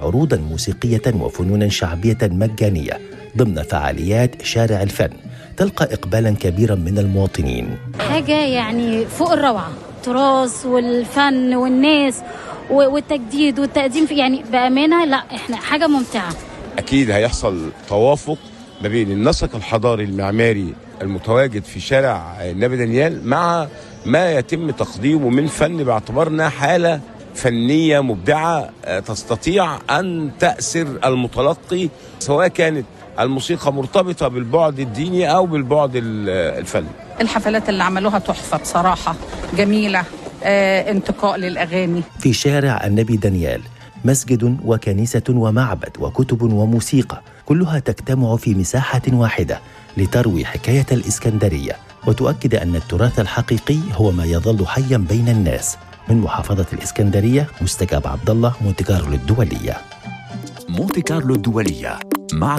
عروضا موسيقية وفنونا شعبية مجانية ضمن فعاليات شارع الفن تلقى إقبالا كبيرا من المواطنين حاجة يعني فوق الروعة التراث والفن والناس و- والتجديد والتقديم في يعني بأمانة لا احنا حاجة ممتعة اكيد هيحصل توافق ما بين النسق الحضاري المعماري المتواجد في شارع النبي دانيال مع ما يتم تقديمه من فن باعتبارنا حاله فنيه مبدعه آه، تستطيع ان تاسر المتلقي سواء كانت الموسيقى مرتبطه بالبعد الديني او بالبعد ال- الفني الحفلات اللي عملوها تحفة بصراحة جميلة آه انتقاء للأغاني في شارع النبي دانيال مسجد وكنيسة ومعبد وكتب وموسيقى كلها تجتمع في مساحة واحدة لتروي حكاية الإسكندرية وتؤكد أن التراث الحقيقي هو ما يظل حيا بين الناس من محافظة الإسكندرية مستجاب عبد الله مونتي كارلو الدولية مونتي كارلو الدولية مع